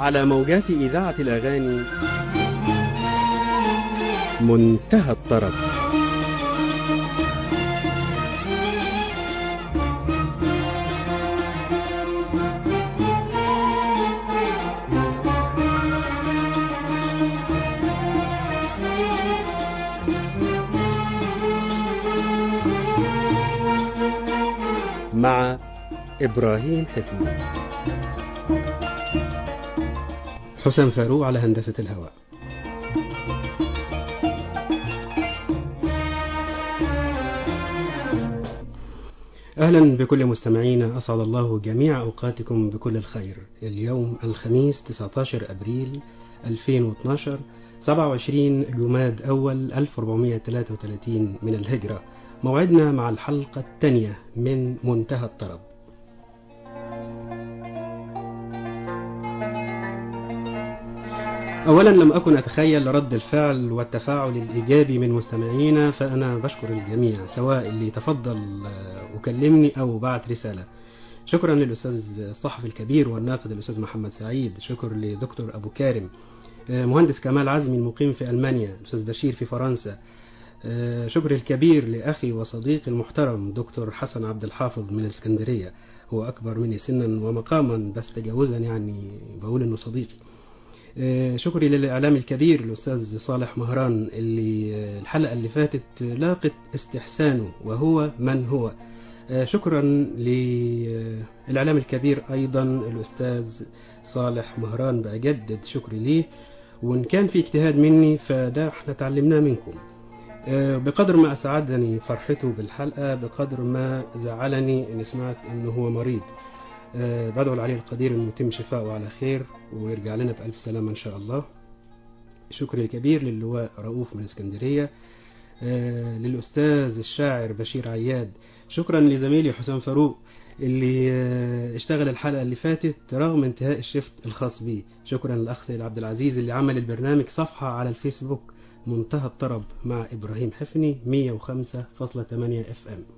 على موجات إذاعة الأغاني منتهى الطرب مع إبراهيم حفني حسن فاروق على هندسة الهواء أهلا بكل مستمعينا أسعد الله جميع أوقاتكم بكل الخير اليوم الخميس 19 أبريل 2012 27 جماد أول 1433 من الهجرة موعدنا مع الحلقة الثانية من منتهى الطرب أولا لم أكن أتخيل رد الفعل والتفاعل الإيجابي من مستمعينا فأنا بشكر الجميع سواء اللي تفضل وكلمني أو بعت رسالة شكرا للأستاذ الصحفي الكبير والناقد الأستاذ محمد سعيد شكر لدكتور أبو كارم مهندس كمال عزمي المقيم في ألمانيا الأستاذ بشير في فرنسا شكر الكبير لأخي وصديقي المحترم دكتور حسن عبد الحافظ من الإسكندرية هو أكبر مني سنا ومقاما بس تجاوزا يعني بقول إنه صديقي شكري للإعلام الكبير الأستاذ صالح مهران اللي الحلقة اللي فاتت لاقت استحسانه وهو من هو شكرا للإعلام الكبير أيضا الأستاذ صالح مهران بأجدد شكري ليه وإن كان في اجتهاد مني فده احنا تعلمناه منكم بقدر ما أسعدني فرحته بالحلقة بقدر ما زعلني إن سمعت إنه هو مريض بدعو العلي القدير انه يتم شفاءه على خير ويرجع لنا بألف سلامة إن شاء الله شكري الكبير للواء رؤوف من اسكندرية للأستاذ الشاعر بشير عياد شكرا لزميلي حسام فاروق اللي اشتغل الحلقة اللي فاتت رغم انتهاء الشفت الخاص بيه شكرا للأخ سيد عبد العزيز اللي عمل البرنامج صفحة على الفيسبوك منتهى الطرب مع إبراهيم حفني 105.8 اف ام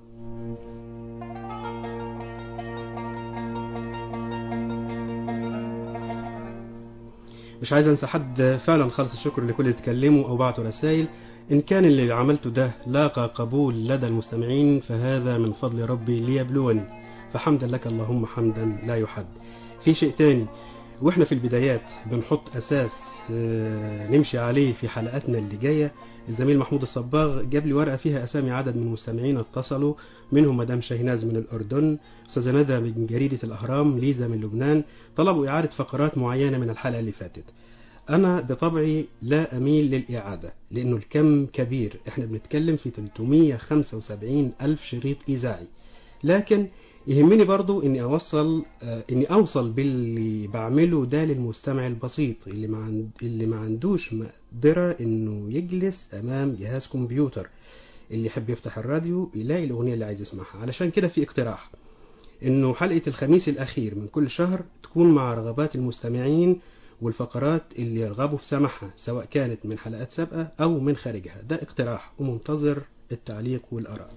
مش عايز انسى حد فعلا خالص الشكر لكل اللي اتكلموا او بعتوا رسائل ان كان اللي عملته ده لاقى قبول لدى المستمعين فهذا من فضل ربي ليبلوني فحمدا لك اللهم حمدا لا يحد في شيء تاني واحنا في البدايات بنحط اساس نمشي عليه في حلقاتنا اللي جايه الزميل محمود الصباغ جاب لي ورقه فيها اسامي عدد من المستمعين اتصلوا منهم مدام شاهناز من الاردن استاذه ندى من جريده الاهرام ليزا من لبنان طلبوا اعاده فقرات معينه من الحلقه اللي فاتت انا بطبعي لا اميل للاعاده لانه الكم كبير احنا بنتكلم في 375 الف شريط اذاعي لكن يهمني برضو اني اوصل آه اني اوصل باللي بعمله ده للمستمع البسيط اللي ما عند اللي ما عندوش مقدره انه يجلس امام جهاز كمبيوتر اللي يحب يفتح الراديو يلاقي الاغنيه اللي عايز يسمعها علشان كده في اقتراح انه حلقه الخميس الاخير من كل شهر تكون مع رغبات المستمعين والفقرات اللي يرغبوا في سماعها سواء كانت من حلقات سابقه او من خارجها ده اقتراح ومنتظر التعليق والاراء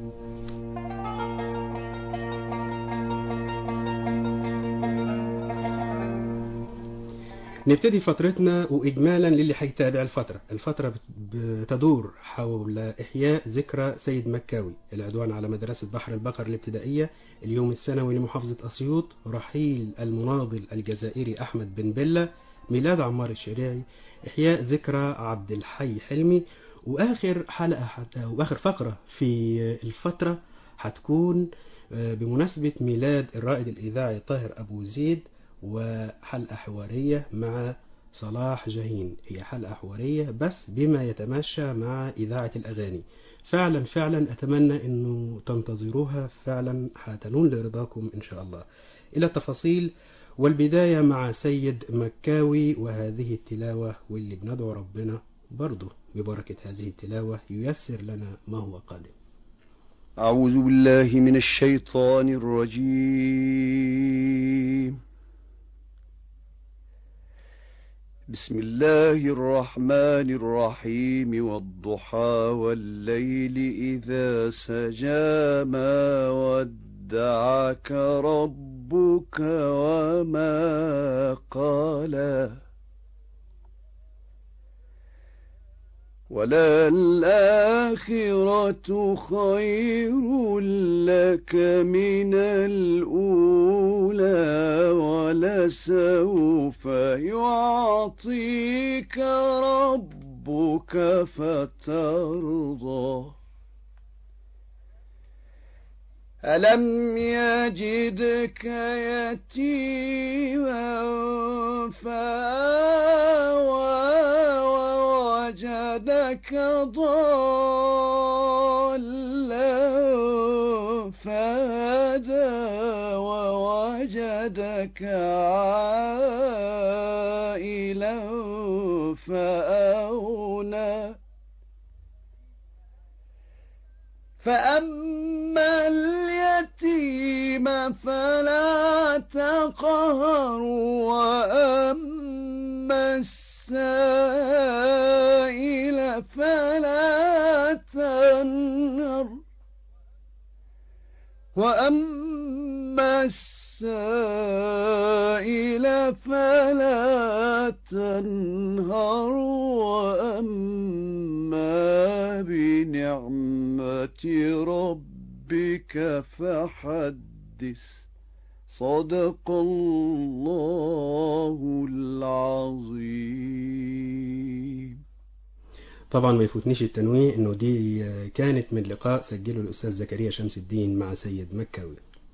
نبتدي فترتنا وإجمالا للي هيتابع الفترة الفترة بتدور حول إحياء ذكرى سيد مكاوي العدوان على مدرسة بحر البقر الابتدائية اليوم السنوي لمحافظة أسيوط رحيل المناضل الجزائري أحمد بن بلة ميلاد عمار الشريعي إحياء ذكرى عبد الحي حلمي وآخر حلقة حتى وآخر فقرة في الفترة هتكون بمناسبة ميلاد الرائد الإذاعي طاهر أبو زيد وحلقة حوارية مع صلاح جاهين هي حلقة حوارية بس بما يتماشى مع إذاعة الأغاني فعلا فعلا أتمنى أنه تنتظروها فعلا حتنون لرضاكم إن شاء الله إلى التفاصيل والبداية مع سيد مكاوي وهذه التلاوة واللي بندعو ربنا برضه ببركة هذه التلاوة ييسر لنا ما هو قادم أعوذ بالله من الشيطان الرجيم بسم الله الرحمن الرحيم والضحى والليل إذا سجى ما ودعك ربك وما قال وللآخرة خير لك من الأولى ولسوف يعطيك ربك فترضى ألم يجدك يتيما فآوى ووجدك ضالا فهدى ووجدك عائلا فأغنى فأما اليتيم فلا تقهر وأما السائل فلا تنهر وأما السائل فلا تنهر وأما بنعمة ربك فحدث صدق الله العظيم طبعا ما يفوتنيش التنويه انه دي كانت من لقاء سجله الاستاذ زكريا شمس الدين مع سيد مكاوي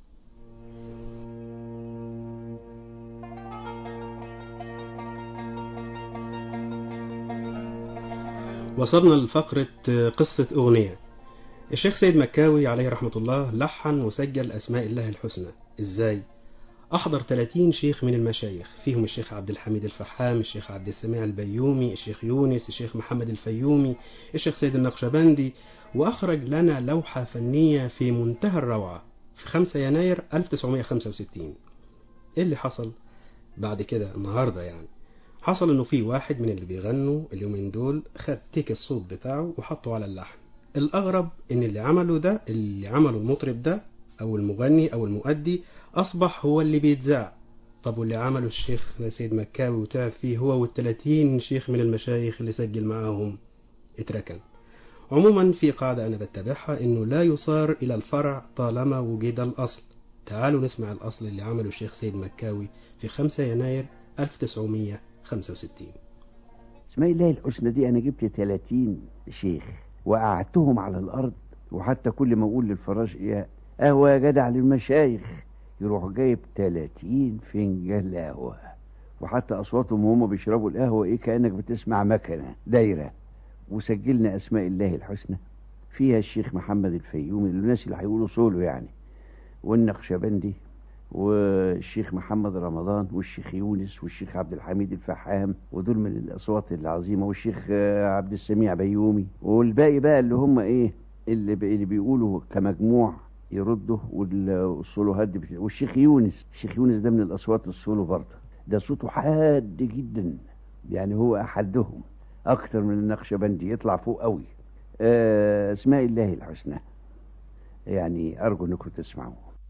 وصلنا لفقرة قصة أغنية الشيخ سيد مكاوي عليه رحمة الله لحن وسجل أسماء الله الحسنى إزاي؟ أحضر 30 شيخ من المشايخ فيهم الشيخ عبد الحميد الفحام الشيخ عبد السميع البيومي الشيخ يونس الشيخ محمد الفيومي الشيخ سيد النقشبندي وأخرج لنا لوحة فنية في منتهى الروعة في 5 يناير 1965 إيه اللي حصل بعد كده النهاردة يعني حصل انه في واحد من اللي بيغنوا اليومين دول خد تيك الصوت بتاعه وحطه على اللحن الاغرب ان اللي عمله ده اللي عمله المطرب ده او المغني او المؤدي اصبح هو اللي بيتذاع طب واللي عمله الشيخ سيد مكاوي وتعب فيه هو والتلاتين شيخ من المشايخ اللي سجل معاهم اتركن عموما في قاعدة أنا بتبعها إنه لا يصار إلى الفرع طالما وجد الأصل تعالوا نسمع الأصل اللي عمله الشيخ سيد مكاوي في 5 يناير 1965 اسماء الله الحسنى دي انا جبت 30 شيخ وقعدتهم على الارض وحتى كل ما اقول للفراش ايه قهوه يا جدع للمشايخ يروح جايب 30 فنجان قهوه وحتى اصواتهم وهم بيشربوا القهوه ايه كانك بتسمع مكنه دايره وسجلنا اسماء الله الحسنى فيها الشيخ محمد الفيومي الناس اللي هيقولوا سولو يعني والنقشبندي والشيخ محمد رمضان والشيخ يونس والشيخ عبد الحميد الفحام ودول من الاصوات العظيمه والشيخ عبد السميع بيومي والباقي بقى اللي هم ايه اللي, اللي بيقولوا كمجموع يردوا والسولوهات دي والشيخ يونس الشيخ يونس ده من الاصوات السولو برضه ده صوته حاد جدا يعني هو احدهم اكتر من النقشبندي يطلع فوق قوي آه اسماء الله الحسنى يعني ارجو انكم تسمعوه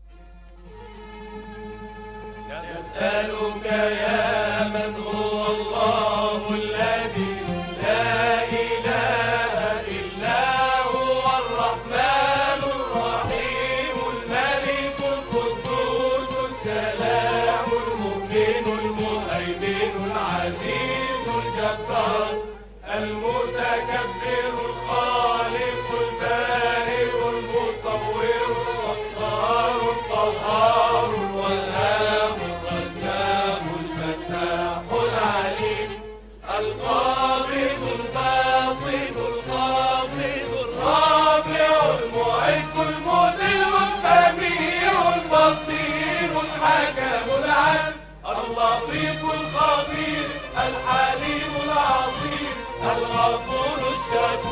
نسألك يا من هو الله الذي لا إله إلا هو الرحمن الرحيم الملك القدوس السلام المؤمن المهيمن العزيز الجبار المتكبر الخالق البارئ المصور الغفار القهار الوهاب الرزاق الفتاح العليم القابض الباسط الخافض الرافع المعز المذل السميع البصير الحكم العدل اللطيف الخبير الحليم العظيم الغفور الشكور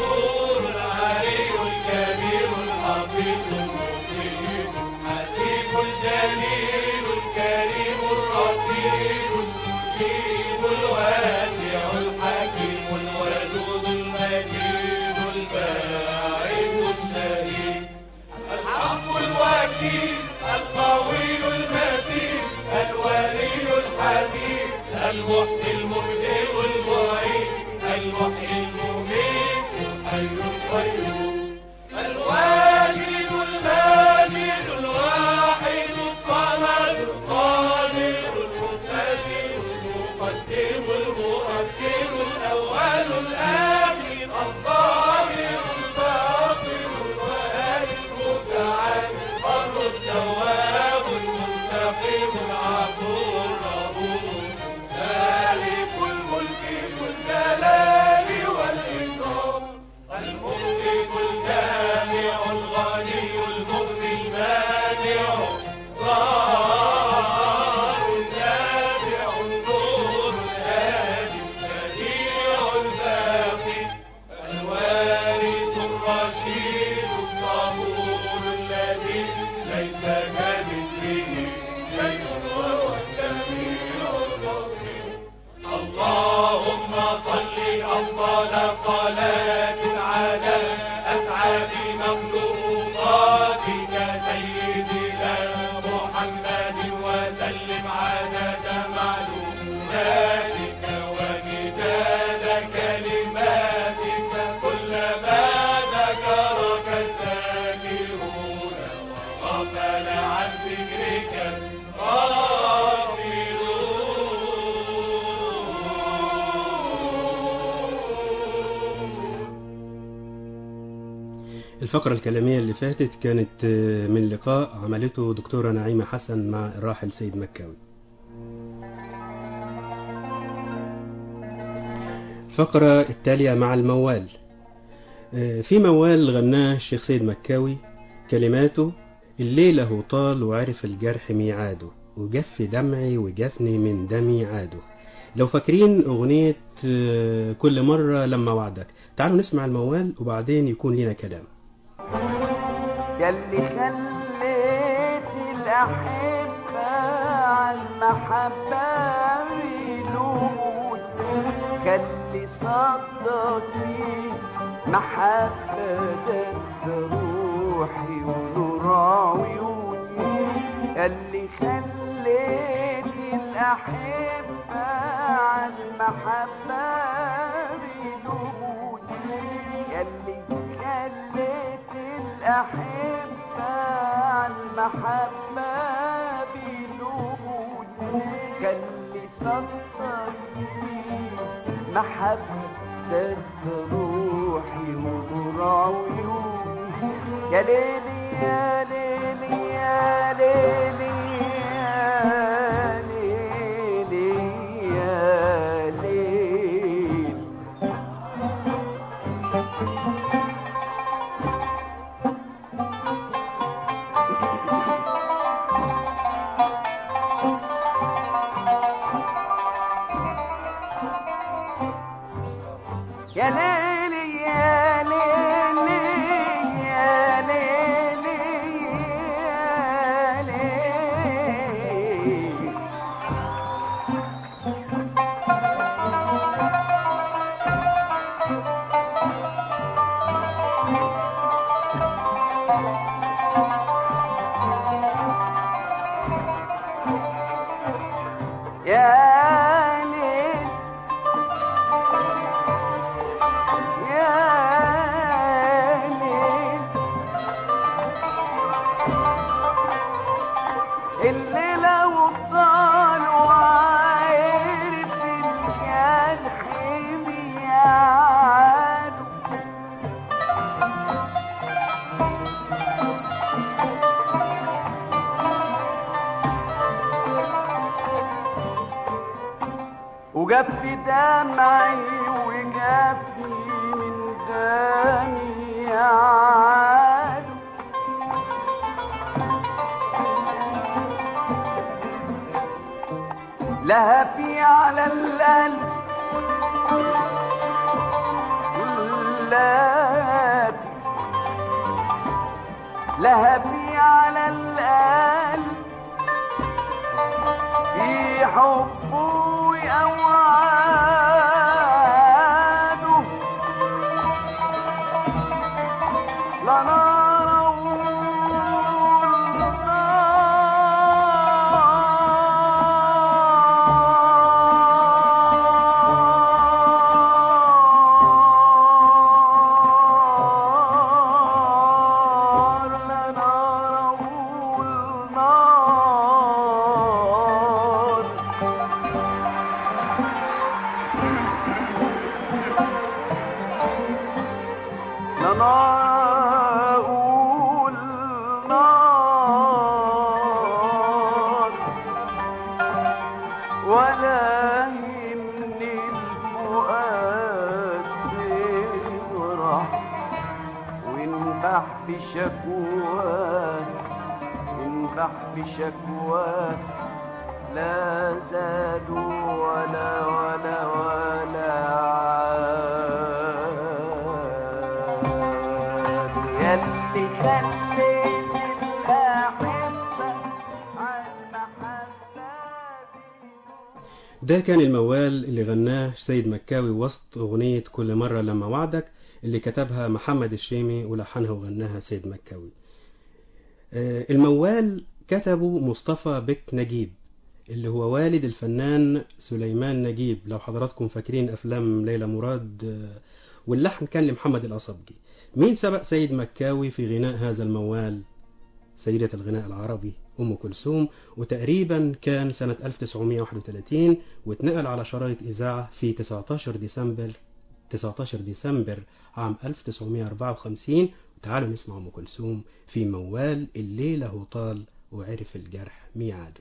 غفل عن ذكرك الغافلون الفقرة الكلامية اللي فاتت كانت آه، من لقاء عملته دكتورة نعيمة حسن مع الراحل سيد مكاوي الفقرة التالية مع الموال آه، في موال غناه الشيخ سيد مكاوي كلماته الليلة طال وعرف الجرح ميعاده وجف دمعي وجفني من دمي عاده لو فاكرين أغنية آه، كل مرة لما وعدك تعالوا نسمع الموال وبعدين يكون لنا كلام ياللي خليت الأحبة عالمحبة يلومون كاللي صدق فيه محبة ده روحي ونور عيوني ياللي خليت الأحبة عالمحبة يلومون ياللي خليت الأحبة المحبة بلومون كاللي صدق فيه محبة روحي ونور عيوني يا ليلي يا ليلي يا ليلي يا ليلي يا ليل يا ليلي يا ليلي يا ليلي يا ليلي يا ليل يا ليل اللي لو طال وعرف الجرح ميعاده وجف دمعي وجفني من دمي عاده لهفي على القلب لهفي لهفي على القلب في حبه أوعاده لا نار لا نار النار لنا أقول نار ولا يمني الفؤاد يفرح وينبح بشكواه ينبح بشكواه لا زادوا ولا ولا ولا عاد يلي خليت الأحبة عالمحبة ده كان الموال اللي غناه سيد مكاوي وسط أغنية كل مرة لما وعدك اللي كتبها محمد الشيمي ولحنها وغناها سيد مكاوي آه، الموال كتبه مصطفى بك نجيب اللي هو والد الفنان سليمان نجيب لو حضراتكم فاكرين أفلام ليلى مراد آه، واللحن كان لمحمد الأصبجي مين سبق سيد مكاوي في غناء هذا الموال سيدة الغناء العربي أم كلثوم وتقريبا كان سنة 1931 واتنقل على شرايط إذاعة في 19 ديسمبر 19 ديسمبر عام 1954 وتعالوا نسمع أم كلثوم في موال الليلة هو طال وعرف الجرح ميعاده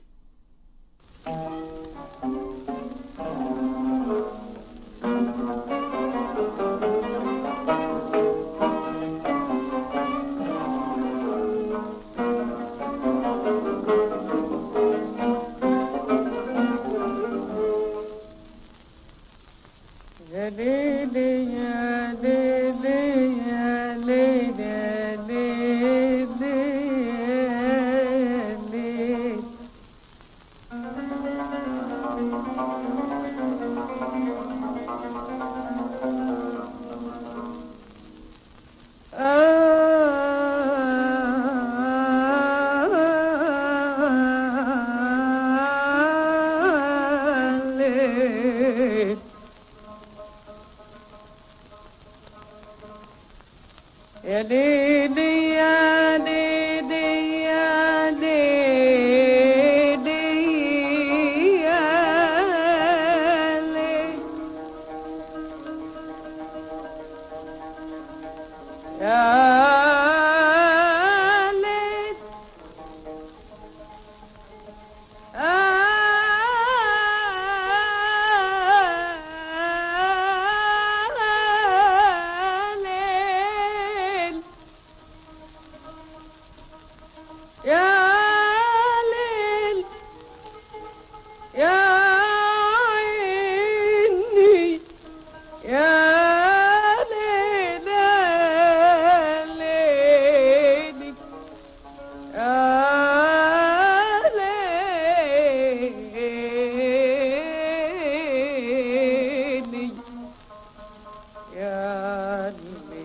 يا ليلي يا ليلي يا ليلي يا ليلي يا ليلي آه يا ليلي يا ليلي يا ليلي يا ليلي يا ليل ليل يا ليل يا عيني يا ليل يا ليلي ليلي يا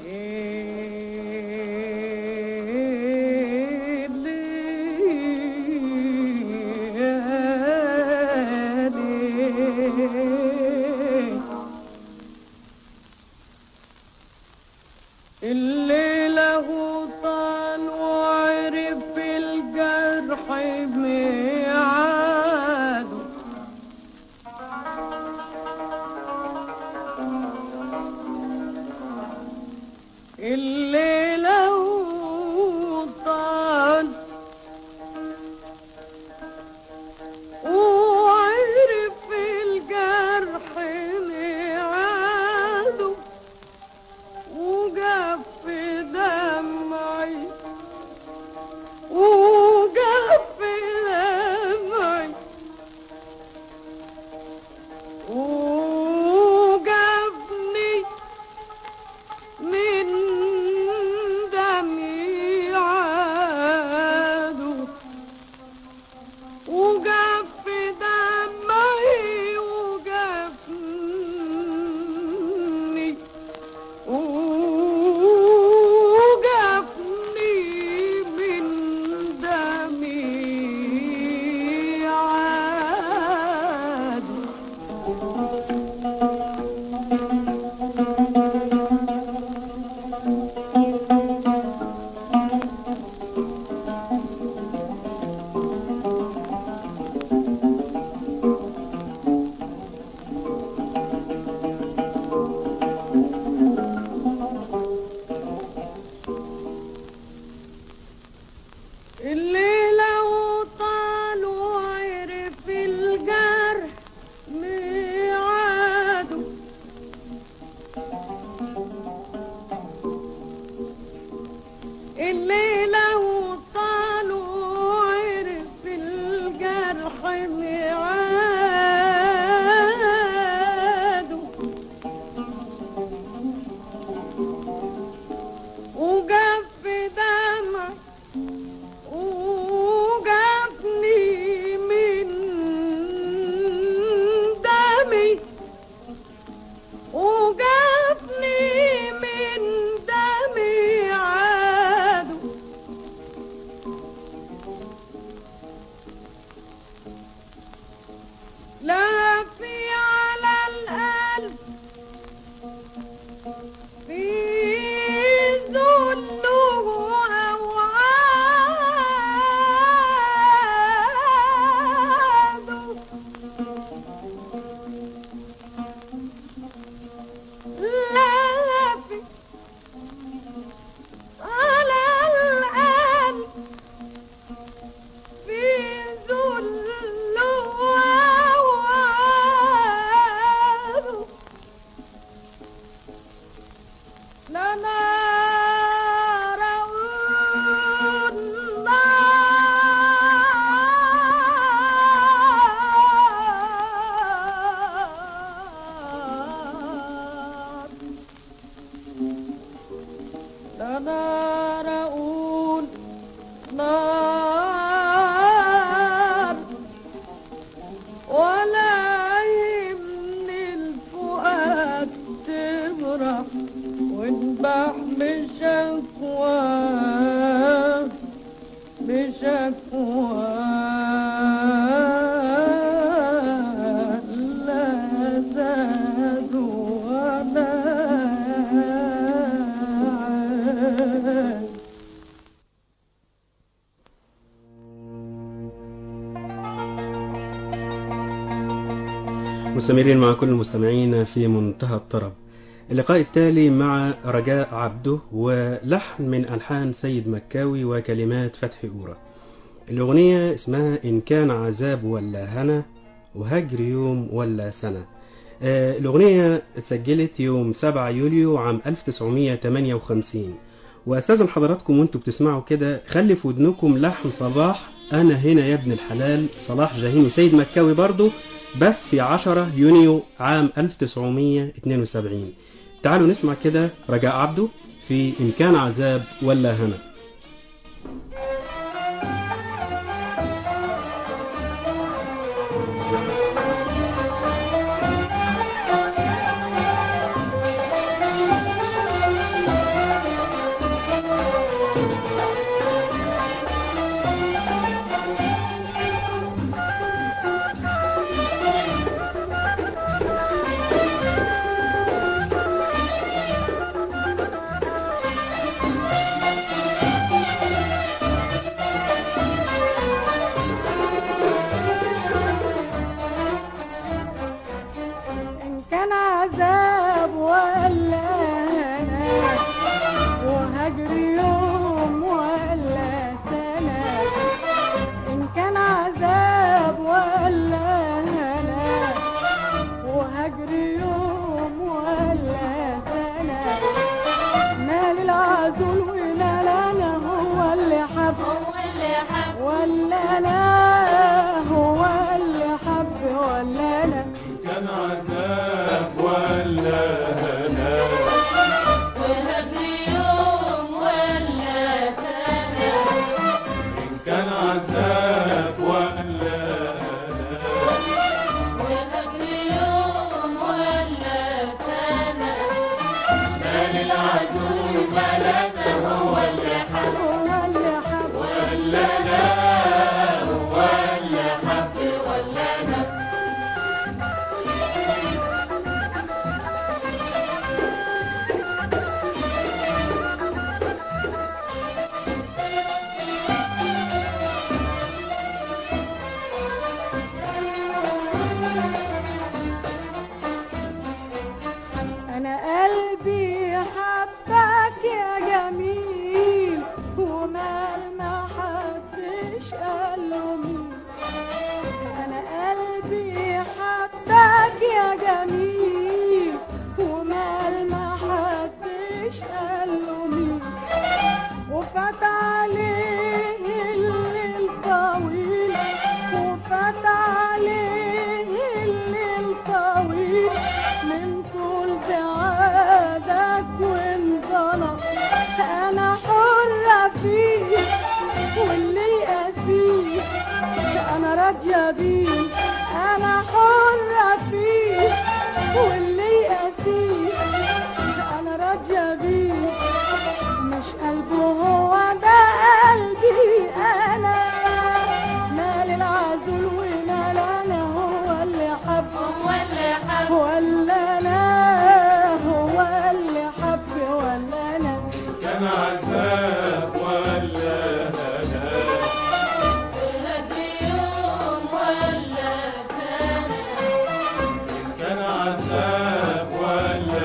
ليلي يا ليلي الليلة هو طال وعرف الجرح ميعاده الليلة هو طال وعرف الجرح ميعاده وقف دمعي وقف شكوى لا زاد ولا عاد مستمرين مع كل المستمعين في منتهى الطرب اللقاء التالي مع رجاء عبده ولحن من ألحان سيد مكاوي وكلمات فتحي أورا الأغنية اسمها إن كان عذاب ولا هنا وهجر يوم ولا سنة آه، الأغنية اتسجلت يوم 7 يوليو عام 1958 وأستاذن حضراتكم وانتوا بتسمعوا كده خلي في ودنكم لحن صباح أنا هنا يا ابن الحلال صلاح جاهيني سيد مكاوي برضو بس في 10 يونيو عام 1972 تعالوا نسمع كده رجاء عبده في إن كان عذاب ولا هنا إن كان عذاب ولا هنا وهجر يوم ولا سنة إن كان عذاب ولا هنا وهجر يوم ولا سنة مال العذول ومال أنا هو اللي حب ولا أنا هو اللي حب ولا أنا كان عذاب ولا هنا إن كان عذاب ولا هنا مال العدو ملك هو اللي حب هو اللي حب ولا لا هو اللي حب ولا لا انا قلبي حبك يا جميل ومال ما حدش قاله مين انا قلبي حبك يا جميل ومال ما حدش قاله مين وفات عليه الليل طويل وفات عليه الليل طويل من طول بعادك وانظلم انا حرة فيه واللي يقاسيه انا راضية بيه انا حرة فيه واللي يقاسيه انا راضية بيه مش قلبه هو ده قلبي انا مال العزول ومال انا هو اللي حب ولا انا هو اللي حب ولا انا كان عذاب ولا هنا كان عذاب ولا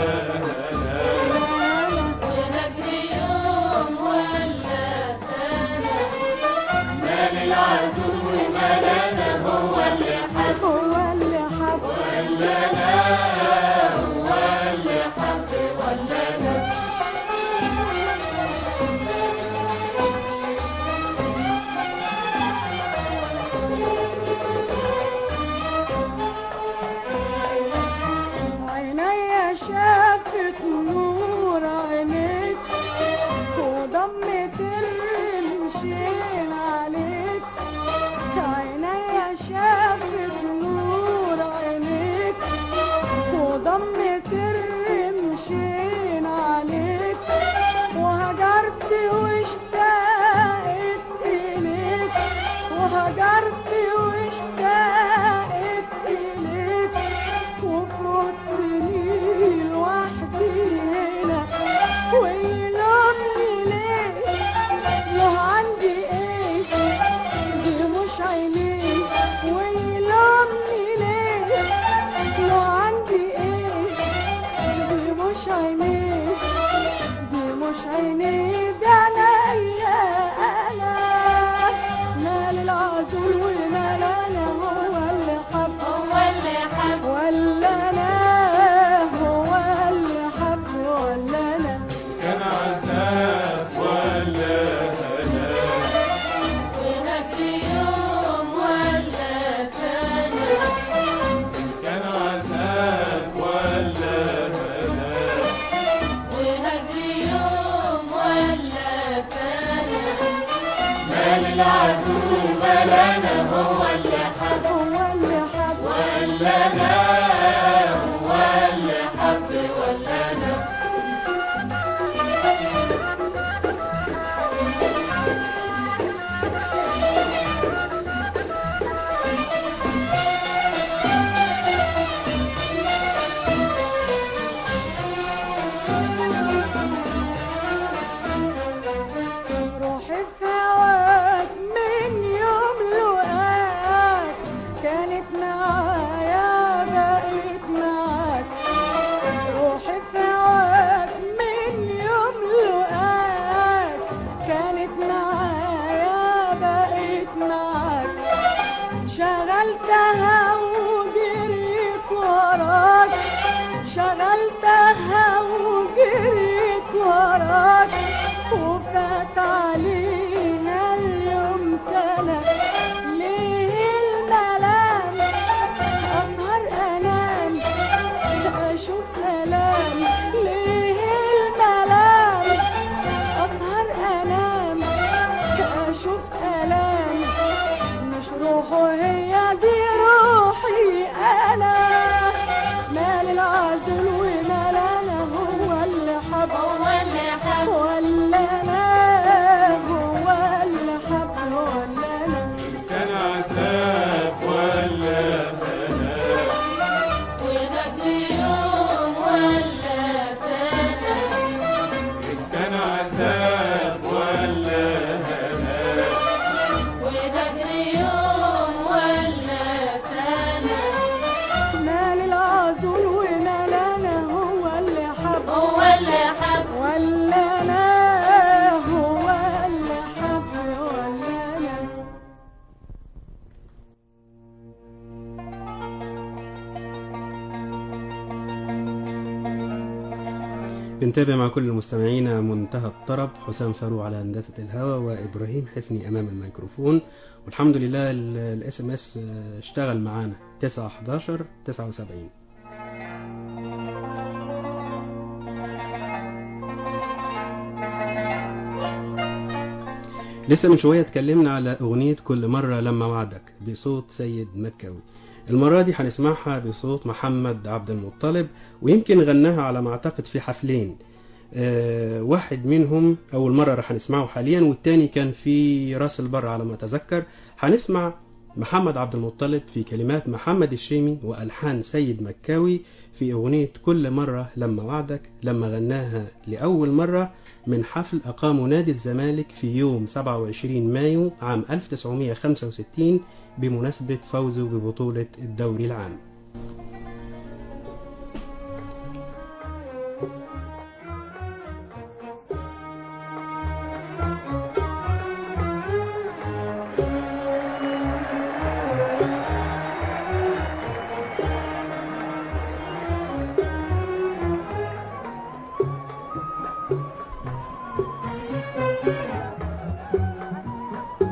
هجرت واشتقت إليك وفوتني لوحدي هنا ويلومني ليه له عندي ايه دي مش عينيه ويلومني ليه له عندي ايه دي مش عينيه دي مش عينيه ده عليا انا مال العزول ومال انا هو اللي حب هو اللي حب ولا انا هو اللي حب ولا انا كان عذاب ولا هلاك وهك يوم ولا سنة كان عذاب ولا هلاك وهك يوم ولا سنة مال العدو بلانا هو اللي حب هو اللي حب ولا انا هو اللي حب ولا انا روحي في هواك من يوم لقاك كانت معايا بقيت معاك روحي في هواك من يوم لقاك كانت معايا بقيت معاك شغلتها وجريت وراك شغلتها وجريت وراك وفات علينا اليوم سنة ليه الملام أسهر أنام أشوف ألام ليه الملام أسهر أنام أشوف ألام مش روحه هي دي روحي أنا مال العزل ومال أنا هو اللي حب هو اللي حب ولا أنا هو اللي حب ولا أنا كان عذاب ولا هلاك وهك يوم ولا سنة كان عذاب ولا هلاك وهك يوم ولا سنة مال العزل ومال أنا هو اللي حب هو اللي حب ولا أنا هو اللي حب ولا أنا بنتابع مع كل المستمعين منتهى الطرب حسام فاروق على هندسة الهواء وإبراهيم حفني أمام الميكروفون والحمد لله الاس ام اس اشتغل معانا 9 11 79 لسه من شوية اتكلمنا على أغنية كل مرة لما وعدك بصوت سيد مكاوي المرة دي هنسمعها بصوت محمد عبد المطلب ويمكن غناها على ما أعتقد في حفلين آه، واحد منهم أول مرة راح نسمعه حاليا والتاني كان في راس البر على ما أتذكر هنسمع محمد عبد المطلب في كلمات محمد الشيمي وألحان سيد مكاوي في أغنية كل مرة لما وعدك لما غناها لأول مرة من حفل أقامه نادي الزمالك في يوم 27 مايو عام 1965 بمناسبة فوزه ببطولة الدوري العام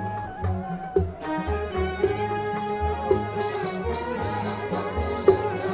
كل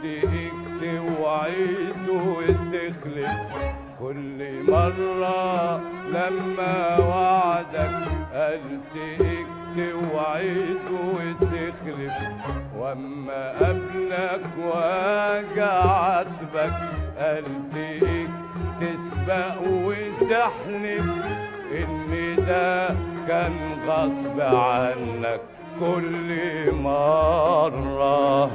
تيجي توعد وتخلف كل مرة لما وعدك قلت توعد وتخلف واما قبلك واجع عاتبك قلت تسبق وتحلف ان ده كان غصب عنك كل مرة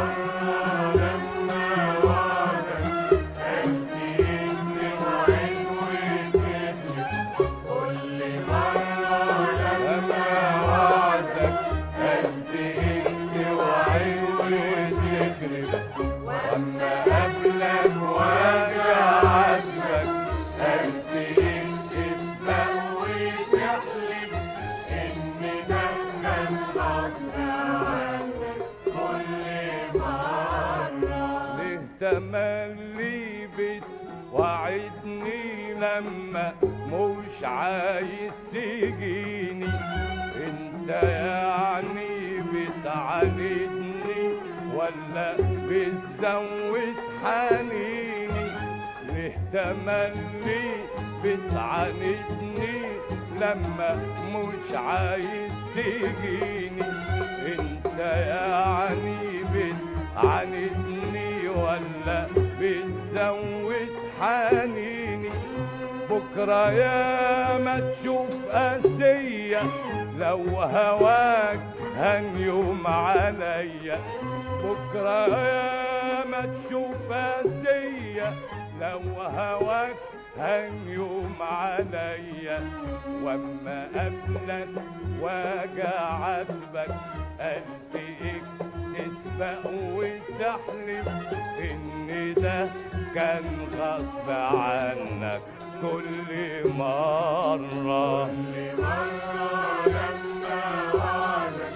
لما وعدك قلت انت وعد وتخلف واما قبلك واجع عاتبك قلت انت تسبق وتحلف ان ده كان غصب عنك كل مرة ليه تملي بتوعدني لما مش عايز تجيني انت يعني بتعاندني ولا بتزود حنيني ليه تملي بتعاندني لما مش عايز تجيني انت يعني بتعاندني ولا بتزود حنيني بكرة يا ما تشوف قاسية لو هواك هنيوم عليا بكرة يا ما تشوف قاسية لو هواك هنيوم عليا واما قبلك واجع عاتبك قلبي تسبق وتحلف ان ده كان غصب عنك كل مرة كل مرة لما وعدك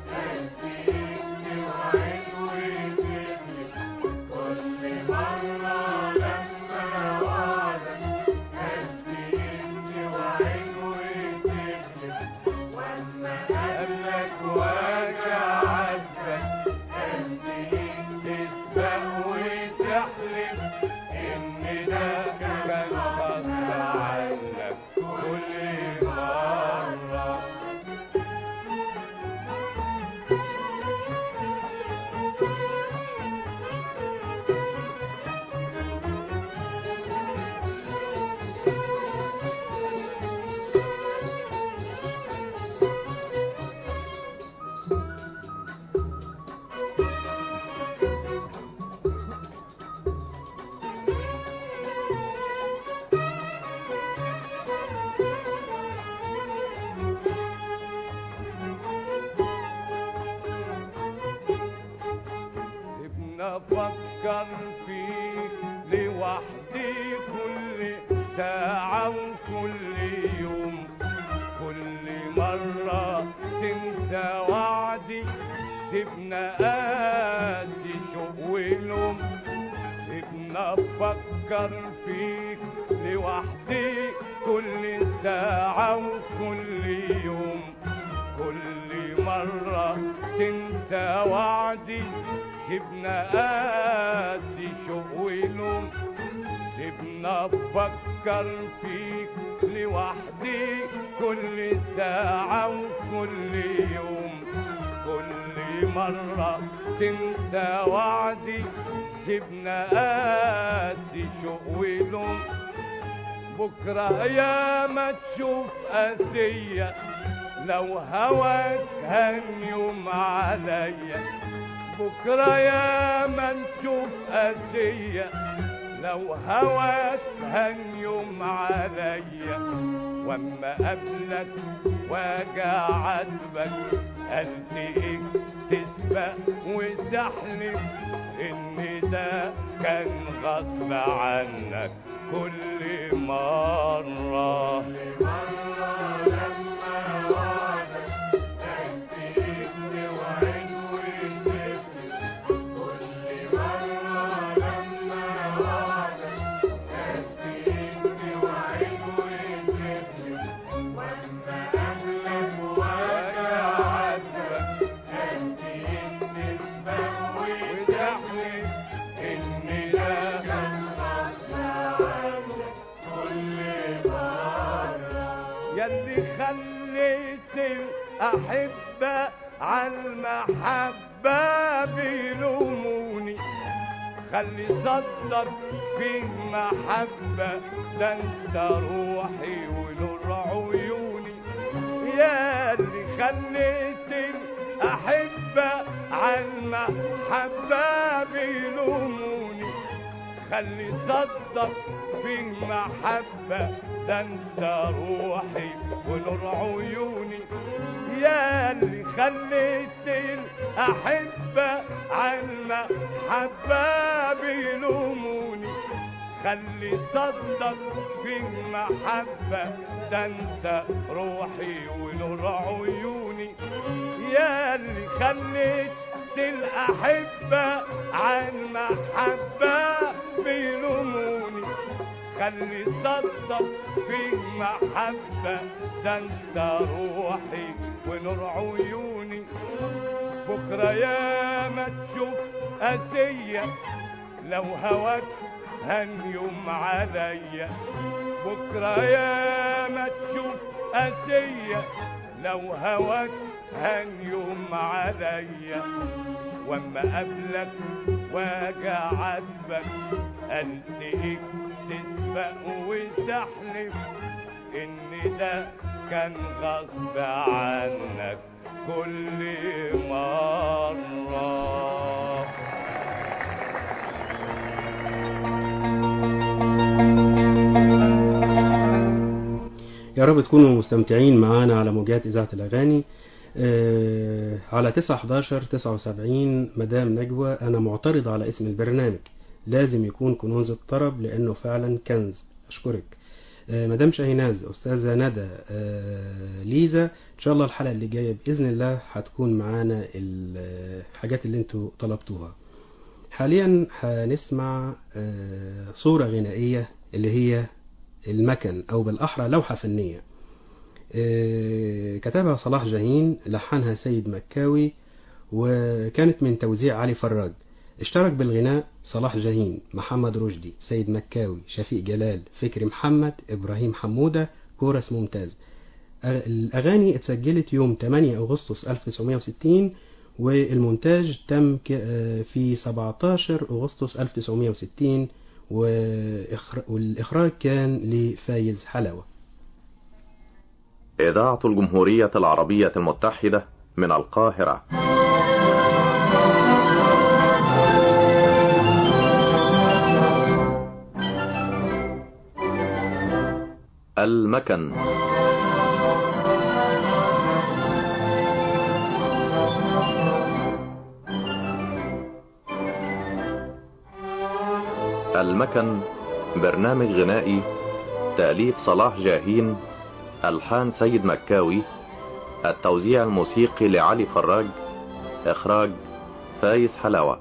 كل مرة لما وعدك قبلك واجع عاتبك تسبق وتحلف ان ده كان غصب عنك كل مرة سيبنا افكر فيك لوحدي كل ساعة وكل يوم كل مرة تنسى وعدي سيبنا قاسي شوق ولوم سيبنا افكر فيك لوحدي كل ساعة وكل يوم كل مرة تنسى وعدي سيبنا قاسي شوق ولوم سيبنا افكر فيك لوحدي كل ساعة وكل يوم كل مرة تنسى وعدي سيبنا قاسي شوق ولوم بكرة يا ما تشوف قاسية لو هواك هنيوم عليا بكرة يا ما نشوف قاسية لو هواك هنيوم عليا واما قبلك واجع عاتبك قلبي تسبق وتحلف ان ده كان غصب عنك كل مرة واجع عاتبك وتحلف إننا كان غصب عنك كل مرة يلي خليت الأحبة عالمحبة بيلوموني خلي صدر فيه محبة ده انت روحي ونور عيوني يا اللي خليت الأحبة عالمحبة بيلوموني خلي صدق في محبة ده انت روحي ونور عيوني يا اللي خليت الأحبة عالمحبة بيلوموني خلي صدق في محبة ده انت روحي ونور عيوني يا اللي خليت الأحبة عن محبة بيلوموني خلي صدق في محبة ده انت روحي ونور عيوني بكرة يا ما تشوف أسية لو هواك هنيوم عليا بكرة يا ما تشوف أسية لو هواك هنيوم عليا واما قبلك واجي عاتبك التقيك تسبق وتحلف ان ده كان غصب عنك كل مرة يا رب تكونوا مستمتعين معانا على موجات إذاعة الأغاني آه، على 9 11 79 مدام نجوى أنا معترض على اسم البرنامج لازم يكون كنوز الطرب لأنه فعلا كنز أشكرك آه، مدام شاهيناز أستاذة ندى آه، ليزا إن شاء الله الحلقة اللي جاية بإذن الله هتكون معانا الحاجات اللي انتوا طلبتوها حاليا هنسمع آه، صورة غنائية اللي هي المكن أو بالأحرى لوحة فنية آه، كتبها صلاح جاهين لحنها سيد مكاوي وكانت من توزيع علي فراج اشترك بالغناء صلاح جاهين محمد رشدي سيد مكاوي شفيق جلال فكري محمد إبراهيم حمودة كورس ممتاز أ- الأغاني اتسجلت يوم 8 أغسطس 1960 والمونتاج تم ك- آه، في 17 أغسطس 1960 وإخر- والإخراج كان لفايز حلاوة إذاعة الجمهورية العربية المتحدة من القاهرة المكن المكن برنامج غنائي تأليف صلاح جاهين ألحان سيد مكاوي التوزيع الموسيقي لعلي فراج إخراج فايز حلاوة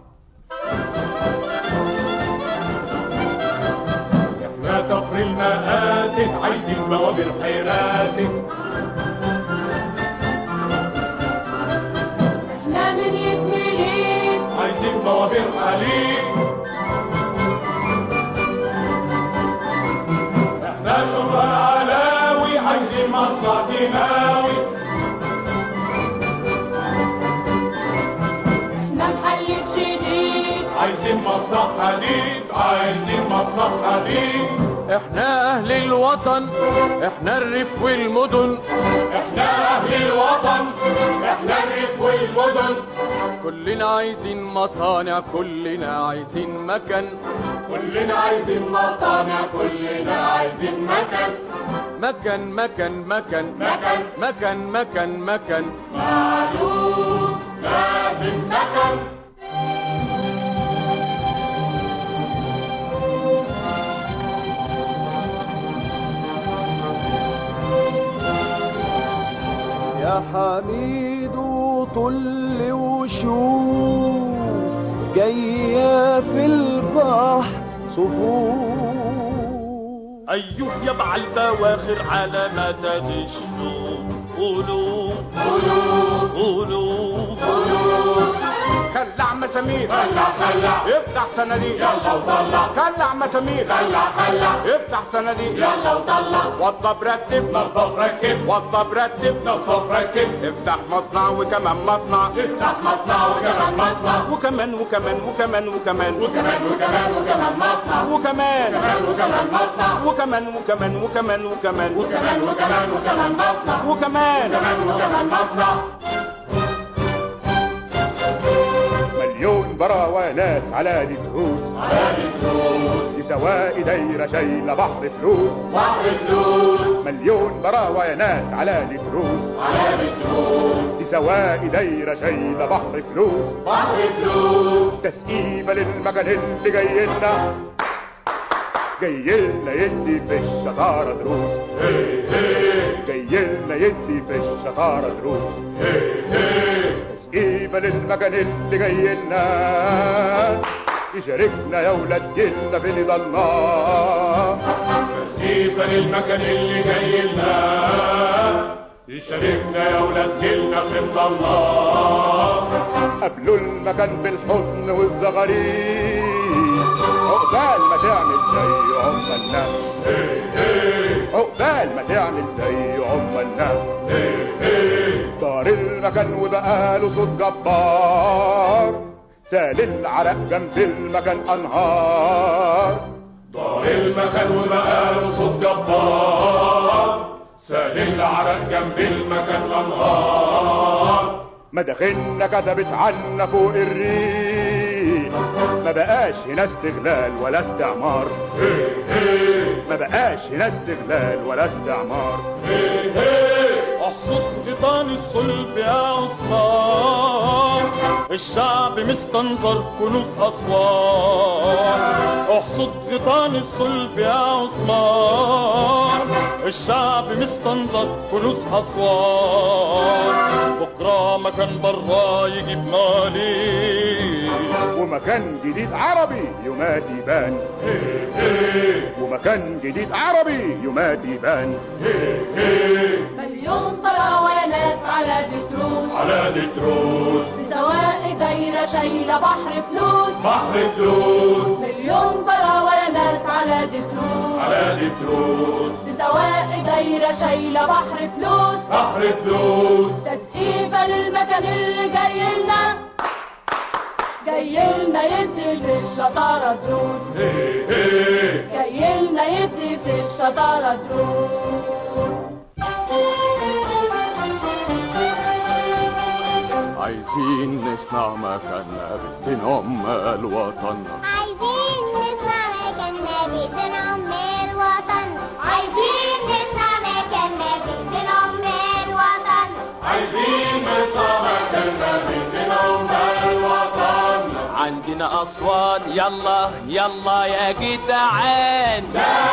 احنا كفر المآتف عايزين بوابر حيراتف احنا من يتولد عايزين بوابر حليب احنا شبرا علاوي عايزين مصنع كيماوي احنا محلة شديد عايزين مصنع حديد عايزين مصنع حديد احنا اهل الوطن احنا الريف والمدن احنا اهل الوطن احنا الريف والمدن كلنا عايزين مصانع كلنا عايزين مكان كلنا عايزين مصانع كلنا عايزين مكان مكان مكان مكان مكان. مكان مكان مكان معلوم لازم مكان يا حميد طل وشوف جاية في البحر صفوف أيوه يبع البواخر على ما تغشوا قولوا قولوا خلع ما مسامير خلع خلع افتح صناديق يلا وطلع خلع مسامير خلع خلع افتح صناديق يلا وطلع وضب رتب نظف ركب وضب رتب نظف ركب افتح مصنع وكمان مصنع افتح مصنع وكمان مصنع وكمان وكمان وكمان وكمان وكمان وكمان وكمان مصنع وكمان كمان وكمان مصنع وكمان وكمان وكمان وكمان وكمان وكمان وكمان مصنع وكمان كمان وكمان مصنع مليون براوة ناس على الدروس على الفلوس لسواء دايرة شايلة بحر فلوس بحر فلوس مليون براوة يا ناس على الدروس على الفلوس لسواء دايرة شايلة بحر فلوس بحر فلوس تسقيفة للمكان اللي جاي لنا جاي لنا يدي في الشطارة دروس هي هي جاي لنا يدي في الشطارة دروس هي هي تسقيفة للمكان اللي جاي لنا يشاركنا يا ولاد جيلنا في اللي ضلنا تسقيفة للمكان اللي جاي لنا يشاركنا يا ولاد جيلنا في الله قبلوا المكان بالحزن والزغاريد عقبال ما تعمل زي عم الناس عقبال ما تعمل زي عم الناس صار المكان وبقاله صوت جبار سال العرق جنب المكان انهار دار المكان وبقاله صوت جبار سال العرق جنب المكان الانهار مداخلنا كتبت عنا فوق الريح ما بقاش هنا استغلال ولا استعمار ما بقاش هنا استغلال ولا استعمار احصد غيطان الصلب يا عثمان الشعب مستنظر كنوز اسوان احصد غيطان الصلب يا عثمان الشعب مستنظر كنوز اسوان بكره مكان برا يجيب مالي ومكان جديد عربي يومات يبان ومكان جديد عربي يومات يبان مليون طراوة يا ناس على دتروس على دتروس سواء دايرة شايلة بحر فلوس بحر فلوس مليون طراوة يا ناس على دتروس على دتروس سواء دايرة شايلة بحر فلوس بحر فلوس تسقيفة للمكان اللي جاي لنا جاي لنا يدي في الشطارة دروس هي هي جاي لنا يدي في الشطارة دروس عايزين نصنع مكاننا بين عمال وطن عايزين نسمع مكاننا بإيدين أم الوطن عايزين نسمع مكاننا بإيدين أم الوطن عايزين نطلع مكاننا بين عمال الوطن عندنا اسوان يلا يلا يا جدعان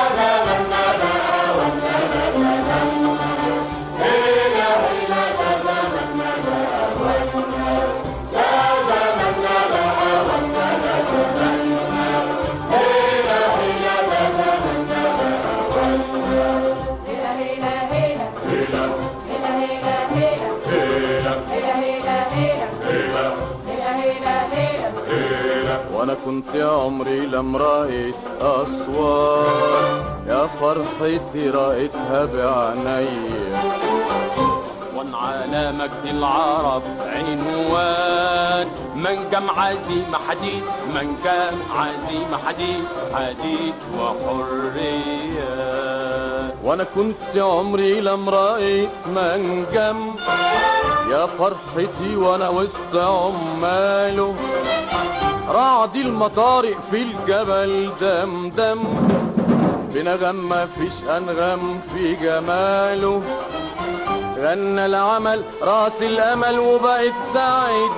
هيلا هيلا هيلا هيلا هيلا هيلا هيلا هيلا هيلا هيلا هيلا هيلا هيلا هيلا وانا كنت يا عمري لم رأيت اسوان يا فرحتي رأيتها بعينيا وان على مجد العرب عنوان منجم عزيمة حديث منجم عزيمة حديث حديث وحرية وانا كنت عمري لم رأيت منجم يا فرحتي وانا وسط عماله رعد المطارق في الجبل دمدم بنغم ما فيش انغم في جماله غنى العمل راس الامل وبقت سعيد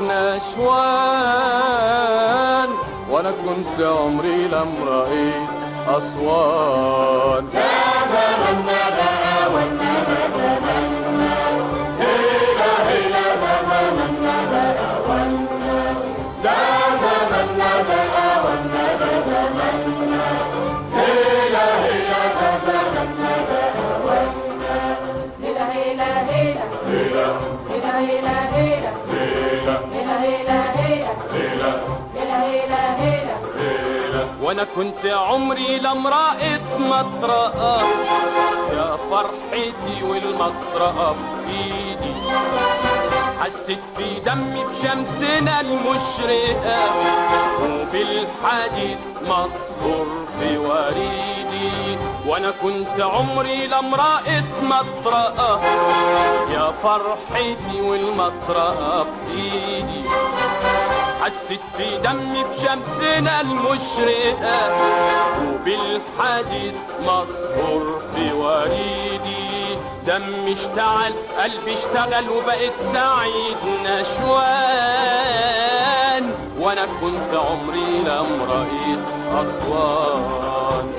نشوان وانا كنت عمري لم رأيت اسوان هيلا هيلا هيلا هيلا هيلا هيلا هيلا هيلا هيلا وانا كنت عمري لامرأة مطرقة يا فرحتي والمطرقة في ايدي حسيت في دمي بشمسنا المشرقة وبالحديد مصهور في وريدي وانا كنت عمري لامرأة مطرقة يا فرحتي والمطرقة في ايدي حسيت في دمي بشمسنا المشرقة وبالحديد مصهور في وريدي دمي اشتعل قلبي اشتغل وبقيت سعيد نشوان وانا كنت عمري لامرأة أسوان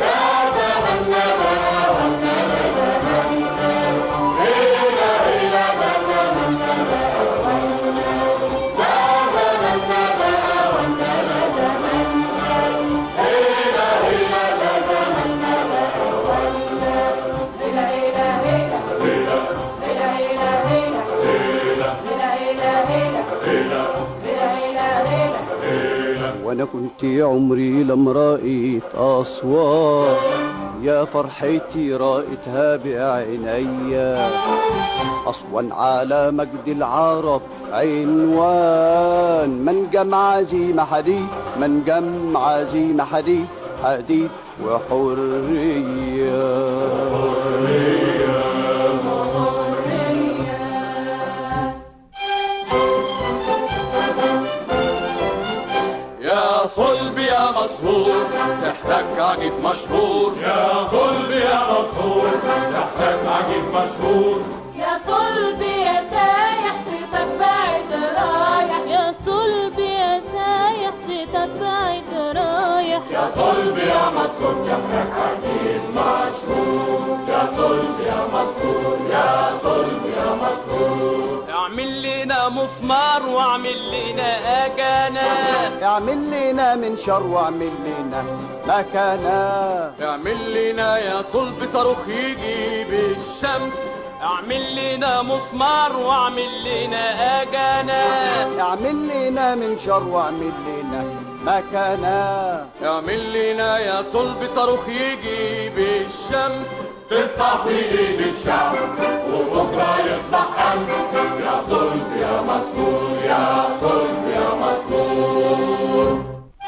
وانا كنت عمري لامرأة أصوات يا فرحتي رأيتها بعينيا أصوان على مجد العرب عنوان من جمع عزيمة حديد من جمع عزيمة حديد حديد وحرية يا صلب يا مسهور سحرك عجيب مشهور يا صلب يا مسهور سحرك عجيب مشهور يا صلبي يا سايح صيتك بعد رايح يا صلبي يا سايح صيتك بعد رايح يا صلب يا مسهور سحرك عجيب مشهور يا صلب يا مسهور يا صلب يا مسهور اعمل لنا مسمار واعمل لنا أجانا اعمل لنا من شر واعمل لنا مكانا اعمل لنا يا صلب صاروخ يجي بالشمس اعمل لنا مسمار واعمل لنا أجانا اعمل لنا من شر واعمل لنا مكانا اعمل لنا يا صلب صاروخ يجي بالشمس تفتح في ايد الشعب وبكره يصبح امس يا صلب يا مسهور يا صلب يا مسهور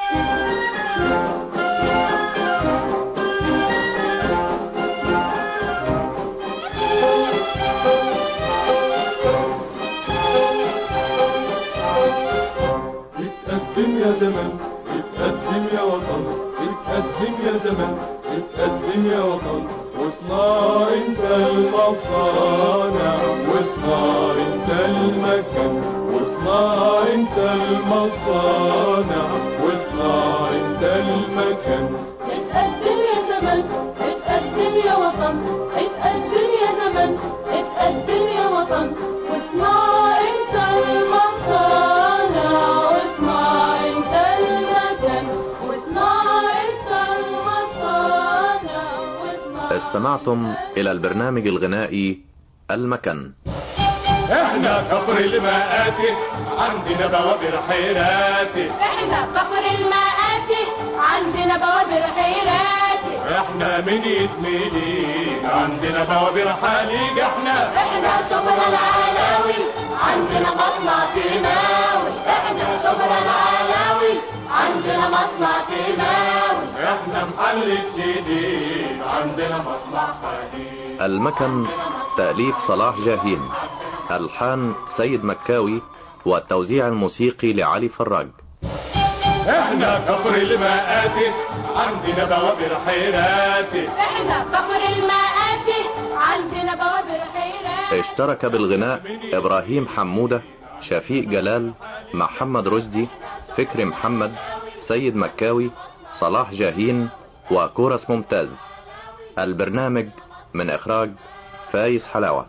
اتقدم يا زمن اتقدم يا وطن اتقدم يا زمن اتقدم يا وطن واصنع انت المصانع واصنع انت المكان واصنع انت المصانع واصنع انت المكان اتقدم يا زمن اتقدم يا وطن اتقدم يا زمن اتقدم يا وطن واصنع انت المصانع واصنع انت المكان واصنع انت المصانع واصنع استمعتم إلى البرنامج الغنائي المكن احنا كفر المآتي عندنا بوابر حيراتي احنا كفر المآتي عندنا بوابر حيراتي احنا من يتميلين عندنا بوابر حليج احنا احنا شبرا العلاوي عندنا مصنع كيماوي احنا شبرا العلاوي عندنا مصنع كيماوي احنا محل جديد عندنا مصنع حديد المكن تأليف صلاح جاهين ألحان سيد مكاوي والتوزيع الموسيقي لعلي فراج احنا كفر المآتي عندنا بوابر حيراتي احنا كفر المآتي عندنا بوابر حيراتي اشترك بالغناء إبراهيم حمودة شفيق جلال محمد رشدي فكري محمد سيد مكاوي صلاح جاهين وكورس ممتاز البرنامج من إخراج فايز حلاوة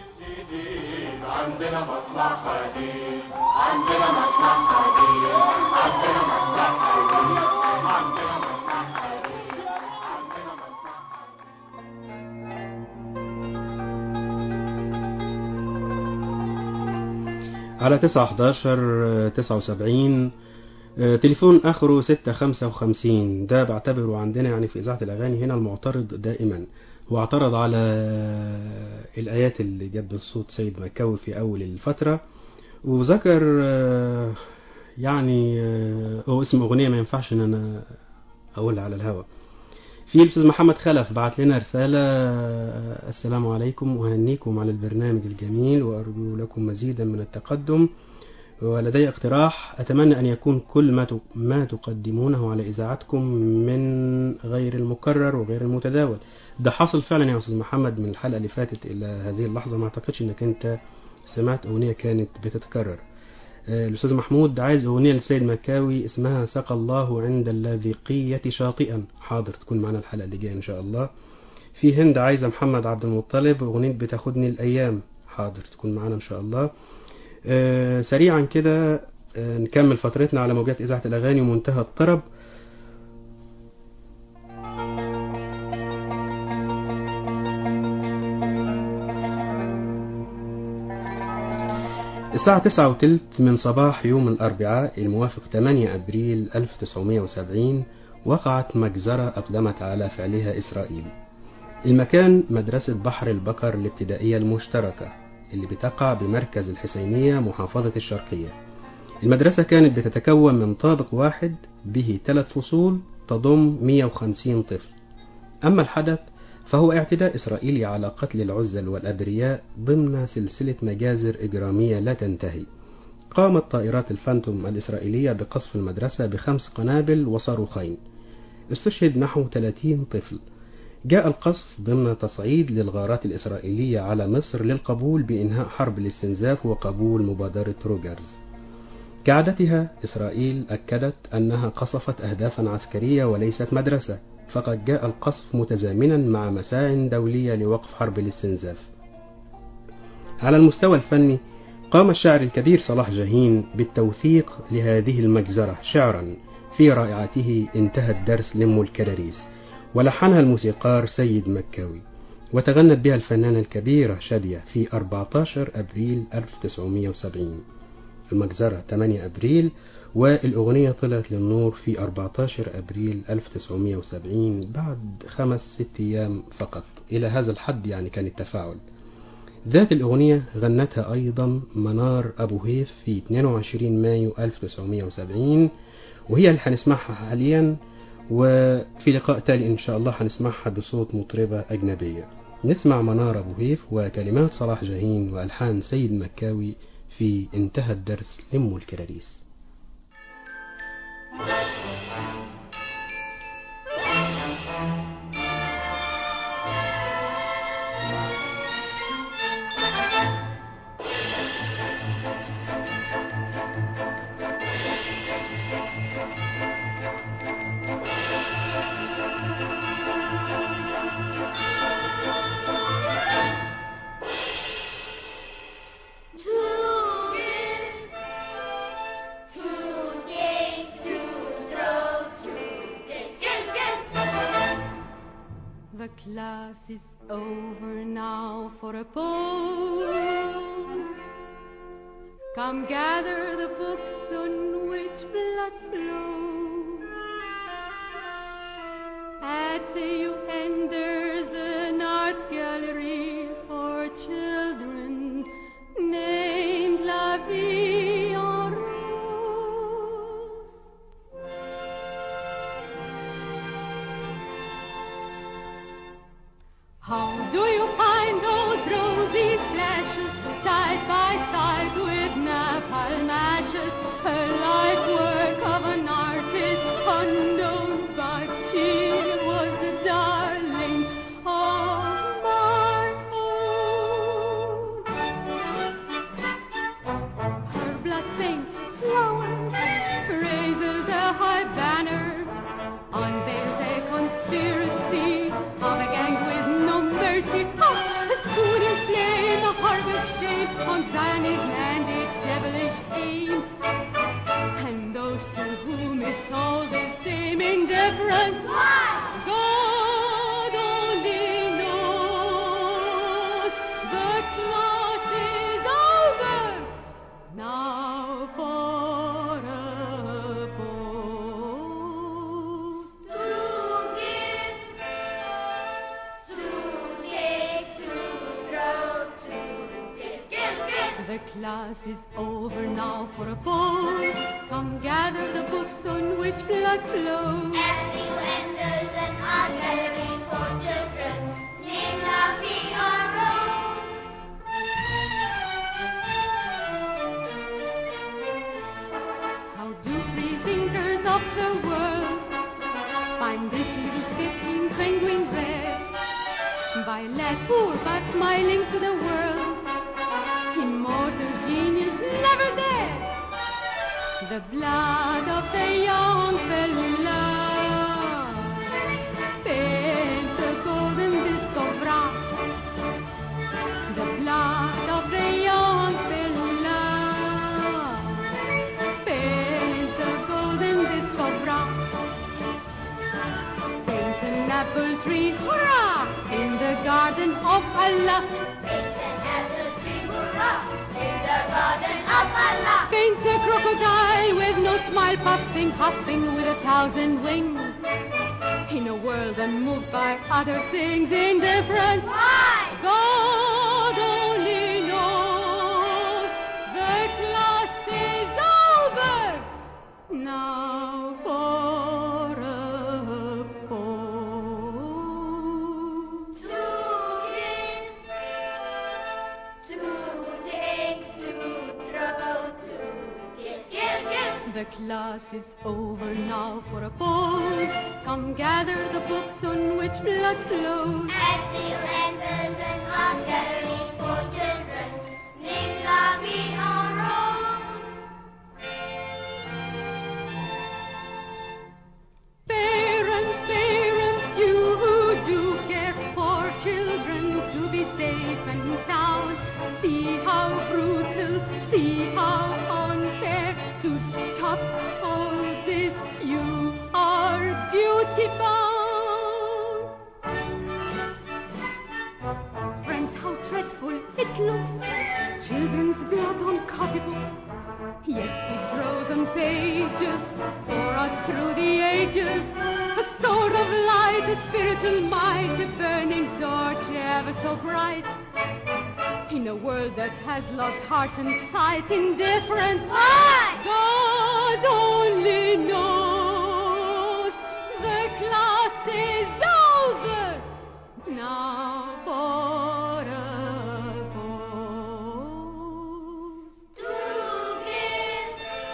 عندنا مصنع حديد عندنا مصنع حديد عندنا مصنع حديد عندنا مصنع حديد عندنا مصنع على 9 11 79 آه، تليفون اخره 655 ده بعتبره عندنا يعني في اذاعه الاغاني هنا المعترض دائما هو اعترض على الايات اللي جت بصوت سيد مكاوي في اول الفتره وذكر آه، يعني آه، هو اسم اغنيه ما ينفعش ان انا اقولها على الهوا في الاستاذ محمد خلف بعت لنا رساله آه، السلام عليكم اهنيكم على البرنامج الجميل وارجو لكم مزيدا من التقدم ولدي اقتراح أتمنى أن يكون كل ما ت- ما تقدمونه على إذاعتكم من غير المكرر وغير المتداول ده حصل فعلا يا أستاذ محمد من الحلقة اللي فاتت إلى هذه اللحظة ما أعتقدش أنك أنت سمعت أغنية كانت بتتكرر آه، الأستاذ محمود عايز أغنية للسيد مكاوي اسمها سقى الله عند اللاذقية شاطئا حاضر تكون معنا الحلقة اللي جاية إن شاء الله في هند عايزة محمد عبد المطلب أغنية بتاخدني الأيام حاضر تكون معنا إن شاء الله آه، سريعا كده آه، نكمل فترتنا على موجات إذاعة الأغاني ومنتهى الطرب الساعة تسعة وتلت من صباح يوم الأربعاء الموافق 8 أبريل 1970 وقعت مجزرة أقدمت على فعلها إسرائيل المكان مدرسة بحر البقر الابتدائية المشتركة اللي بتقع بمركز الحسينية محافظة الشرقية المدرسة كانت بتتكون من طابق واحد به ثلاث فصول تضم 150 طفل أما الحدث فهو اعتداء إسرائيلي على قتل العزل والأبرياء ضمن سلسلة مجازر إجرامية لا تنتهي قامت طائرات الفانتوم الإسرائيلية بقصف المدرسة بخمس قنابل وصاروخين استشهد نحو 30 طفل جاء القصف ضمن تصعيد للغارات الإسرائيلية على مصر للقبول بإنهاء حرب الاستنزاف وقبول مبادرة روجرز كعادتها إسرائيل أكدت أنها قصفت أهدافا عسكرية وليست مدرسة فقد جاء القصف متزامنا مع مساع دولية لوقف حرب الاستنزاف على المستوى الفني قام الشاعر الكبير صلاح جاهين بالتوثيق لهذه المجزرة شعرا في رائعته انتهى الدرس لم الكراريس ولحنها الموسيقار سيد مكاوي وتغنت بها الفنانة الكبيرة شادية في 14 أبريل 1970 المجزرة 8 أبريل والأغنية طلعت للنور في 14 أبريل 1970 بعد خمس ست أيام فقط إلى هذا الحد يعني كان التفاعل ذات الأغنية غنتها أيضا منار أبو هيف في 22 مايو 1970 وهي اللي هنسمعها حاليا وفي لقاء تالي إن شاء الله هنسمعها بصوت مطربة أجنبية نسمع منار أبو هيف وكلمات صلاح جاهين وألحان سيد مكاوي في انتهى الدرس لم الكراريس The class is over now for a pause. Come gather the books on which blood flows. At the end there's an art gallery for children named La Vie en Rose. How do you find those rosy flashes side by side with napalm ashes? A life work of an artist unknown, but she was a darling The class is over now for a ball. Come gather the books on which blood flows. Matthew Anderson, art gallery for children. Name laughing on How do free thinkers of the world find this little sketch in sanguine red? By a lad poor but smiling to the world, immortal genius never dead. The blood of the young fell in love, paints a golden disc of brass. The blood of the young fell in love, paints a golden disc of brass. Paint an apple tree, hurrah, in the garden of Allah. Paint a crocodile with no smile, puffing, puffing with a thousand wings. In a world unmoved by other things, indifferent. Why? God only knows. The class is over. Now for a pose. The class is over now for a pose. Come gather the books on which blood flows. Matthew Anderson, art gallery for children. Name laughing on Parents, parents, you who do care for children to be safe and sound. See how brutal, see how unfair to stop all this. You are duty bound. Friends, how dreadful it looks. Children's blood on copybooks. Yes, it grows on pages for us through the ages. A sword of light, a spiritual might, a burning torch ever so bright. In a world that has lost heart and sight, indifference. Why? God only knows. The class is over. Now for a pose. To give,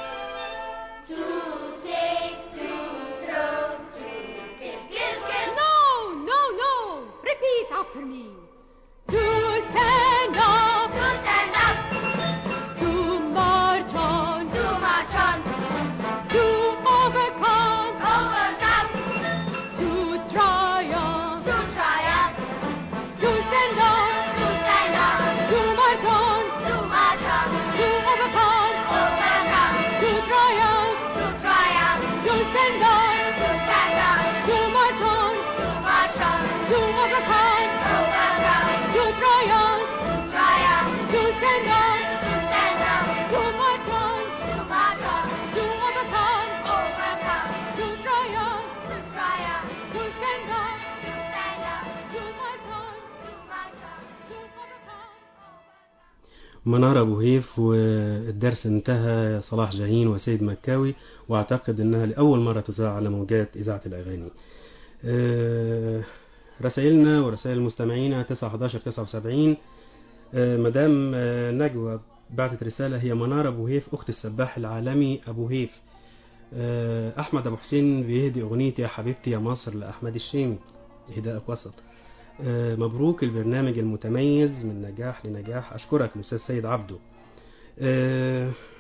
to take, to throw, to give, give, give. No, no, no. Repeat after me. To stand up. To stand up. To march on. To march on. To overcome. Overcome. To triumph. To triumph. To stand up. To stand up. To march on. To march on. To overcome. Overcome. To triumph. To triumph. To stand up. To stand up. To march on. To march on. To overcome. Overcome. To triumph. To triumph. To stand up. To stand up. To march on. To march on. To overcome. Overcome. To triumph. To triumph. To stand up. To stand up. To march on. To march on. To overcome. منار أبو هيف والدرس انتهى يا صلاح جاهين وسيد مكاوي وأعتقد أنها لأول مرة تذاع على موجات إذاعة الأغاني آه، رسائلنا ورسائل المستمعين 9 11 79 آه، مدام آه، نجوى بعتت رسالة هي منار أبو هيف أخت السباح العالمي أبو هيف آه، أحمد أبو حسين بيهدي أغنية يا حبيبتي يا مصر لأحمد الشيمي إهداء وسط آه، مبروك البرنامج المتميز من نجاح لنجاح أشكرك الأستاذ سيد عبده آه،